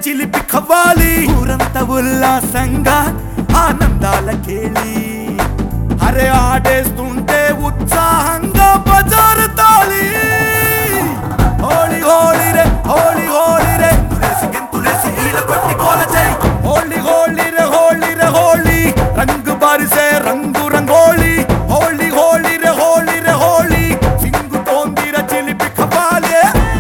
చిలిపి కవ్వాలి ఊరంతా ఉల్లాసంగా ఆనందాల కేళి అరే ఆడేస్తుంటే ఉత్సాహంగా బజారు తాళి హోళీ హోళీ రే హోళీ హోళీ రే తులసి గెంతులేసి ఈల కొట్టి కోల చేయి హోళీ హోళీ రే హోళీ రే హోళీ రంగు బారిసే రంగు రంగోళీ హోళీ హోళీ రే హోళీ రే హోళీ సింగుతోందిర చిలిపి కవ్వాలి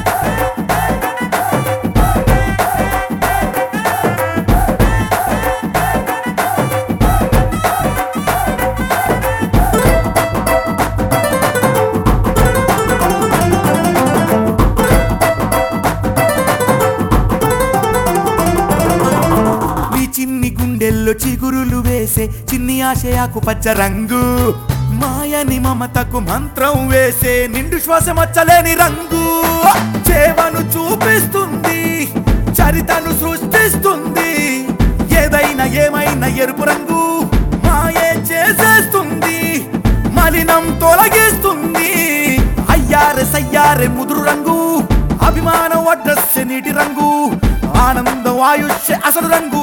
నీ చిన్ని గుండెల్లో చిగురులు వేసే చిన్ని ఆశయాకు పచ్చ రంగు మాయని మమతకు మంత్రం వేసే నిండు శ్వాస మచ్చలేని రంగు చేవను చూపిస్తుంది చరితను సృష్టిస్తుంది ఏదైనా ఏమైనా ఎరుపు రంగు మాయే చేసేస్తుంది మలినం తొలగిస్తుంది అయ్యారె సయ్యారె ముదురు రంగు అభిమానం వడ్డస్సె నీటి రంగు ఆనందం ఆయుష్య అసలు రంగు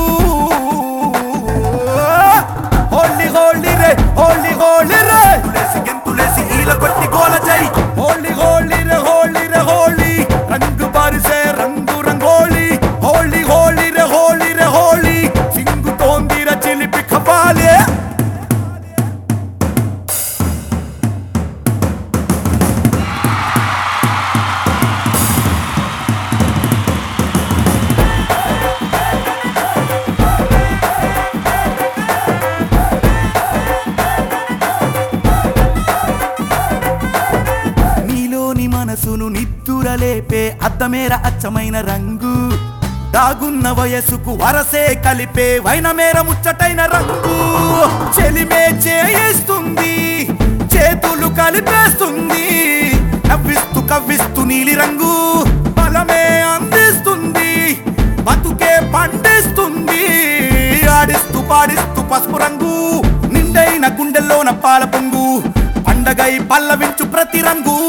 హోళీ హోళీ రే హోళీ హోళీ రే తులసి గెంతులేసి ఈల కొట్టి గోల జై హోళీ హోళీ రే హోళీ రే హోళీ రంగు బారిసే రంగు రంగోళీ హోళీ హోళీ రే హోళీ రే హోళీ సింగుతోందిర చిలిపి కపాలే నీలోని మనసును నిద్దురలేపే అద్దమేర అచ్చమైన రంగు దాగున్న వయసుకు వరసే కలిపే వైనమేర ముచ్చటైన రంగు చెలిమే చేయిస్తుంది చేతులు కలిపేస్తుంది నవ్విస్తూ కవ్విస్తూ నీలి రంగు బలమే అందిస్తుంది బతుకే పండిస్తుంది ఆడిస్తూ పాడిస్తూ పసుపు రంగు నిండైన గుండెల్లోన పాల పొంగు పండగై పల్లవించు ప్రతి రంగు